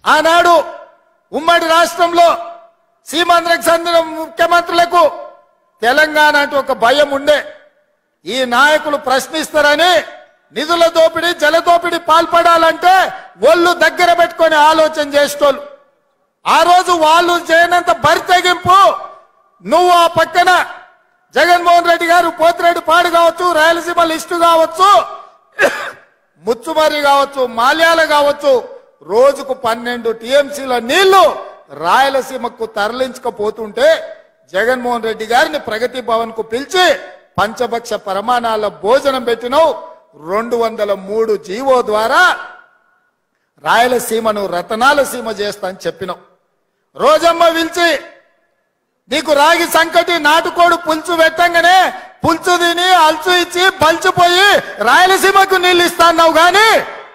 ఆనాడు ఉమ్మడి రాష్ట్రంలో సీమాంధ్రకు చెందిన ముఖ్యమంత్రులకు తెలంగాణ అంటే ఒక భయం ఉండే ఈ నాయకులు ప్రశ్నిస్తారని నిధుల దోపిడీ జల దోపిడీ పాల్పడాలంటే ఒళ్ళు దగ్గర పెట్టుకొని ఆలోచన చేసేటోళ్ళు ఆ రోజు వాళ్ళు చేయనంత బరితెగింపు నువ్వు ఆ పక్కన జగన్మోహన్ రెడ్డి గారు పోతిరెడ్డి పాడు కావచ్చు రాయలసీమ లిస్టు కావచ్చు ముచ్చుమరి కావచ్చు మాల్యాల కావచ్చు రోజుకు పన్నెండు టీఎంసీల నీళ్లు రాయలసీమకు తరలించకపోతుంటే జగన్మోహన్ రెడ్డి గారిని ప్రగతి భవన్ కు పిలిచి పంచభక్ష పరమాణాల భోజనం పెట్టినవు రెండు వందల మూడు జీవో ద్వారా రాయలసీమను రతనాల సీమ చేస్తా అని చెప్పినావు రోజమ్మ పిలిచి నీకు రాగి సంకటి నాటుకోడు పులుసు పెట్టంగానే పులుసు తిని అల్చు ఇచ్చి బలిచిపోయి రాయలసీమకు నీళ్ళు ఇస్తాన్నావు గాని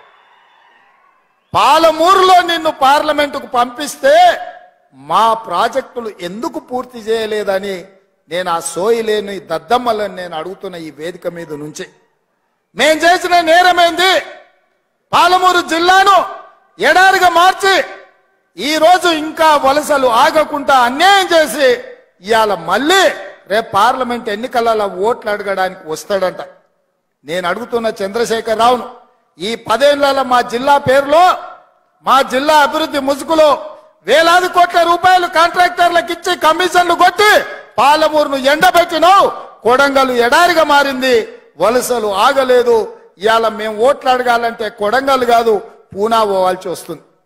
పాలమూరులో నిన్ను పార్లమెంటుకు పంపిస్తే మా ప్రాజెక్టులు ఎందుకు పూర్తి చేయలేదని నేను ఆ సోయి లేని దద్దమ్మలను నేను అడుగుతున్న ఈ వేదిక మీద నుంచి మేం చేసిన నేరమైంది పాలమూరు జిల్లాను ఎడారిగా మార్చి ఈ రోజు ఇంకా వలసలు ఆగకుండా అన్యాయం చేసి ఇవాళ మళ్ళీ రేపు పార్లమెంట్ ఎన్నికలలో ఓట్లు అడగడానికి వస్తాడంట నేను అడుగుతున్న చంద్రశేఖర్ రావును ఈ పదేళ్ల మా జిల్లా పేరులో మా జిల్లా అభివృద్ధి ముసుగులో వేలాది కోట్ల రూపాయలు కాంట్రాక్టర్లకు ఇచ్చి కమిషన్లు కొట్టి పాలమూరును ఎండబెట్టినావు కొడంగల్ ఎడారిగా మారింది వలసలు ఆగలేదు ఇవాళ మేము ఓట్లు అడగాలంటే కొడంగల్ కాదు పూనా పోవాల్సి వస్తుంది